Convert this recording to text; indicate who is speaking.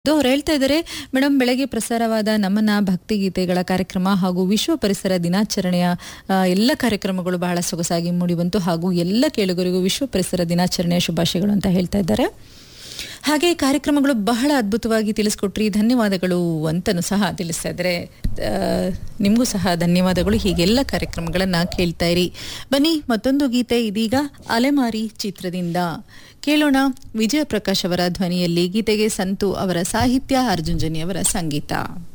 Speaker 1: ಅವ್ರು ಹೇಳ್ತಾ ಇದ್ದಾರೆ ಮೇಡಮ್ ಬೆಳಗ್ಗೆ ಪ್ರಸಾರವಾದ ನಮನ ಭಕ್ತಿಗೀತೆಗಳ ಕಾರ್ಯಕ್ರಮ ಹಾಗೂ ವಿಶ್ವ ಪರಿಸರ ದಿನಾಚರಣೆಯ ಆ, ಎಲ್ಲ ಕಾರ್ಯಕ್ರಮಗಳು ಬಹಳ ಸೊಗಸಾಗಿ ಮೂಡಿಬಂತು ಹಾಗೂ ಎಲ್ಲ ಕೇಳುಗರಿಗೂ ವಿಶ್ವ ಪರಿಸರ ದಿನಾಚರಣೆಯ ಶುಭಾಶಯಗಳು ಅಂತ ಹೇಳ್ತಾ ಇದ್ದಾರೆ ಹಾಗೆ ಕಾರ್ಯಕ್ರಮಗಳು ಬಹಳ ಅದ್ಭುತವಾಗಿ ತಿಳಿಸ್ಕೊಟ್ರಿ ಧನ್ಯವಾದಗಳು ಅಂತನೂ ಸಹ ತಿಳಿಸ್ತಾ ಇದ್ದಾರೆ ಆ, ನಿಮಗೂ ಸಹ ಧನ್ಯವಾದಗಳು ಹೀಗೆಲ್ಲ ಕಾರ್ಯಕ್ರಮಗಳನ್ನ ಕೇಳ್ತಾ ಇರಿ ಬನ್ನಿ ಮತ್ತೊಂದು ಗೀತೆ ಇದೀಗ ಅಲೆಮಾರಿ ಚಿತ್ರದಿಂದ ಕೇಳೋಣ ವಿಜಯ ಪ್ರಕಾಶ್ ಅವರ ಧ್ವನಿಯಲ್ಲಿ ಗೀತೆಗೆ ಸಂತು ಅವರ ಸಾಹಿತ್ಯ ಅರ್ಜುನ್ ಜನಿ ಅವರ ಸಂಗೀತ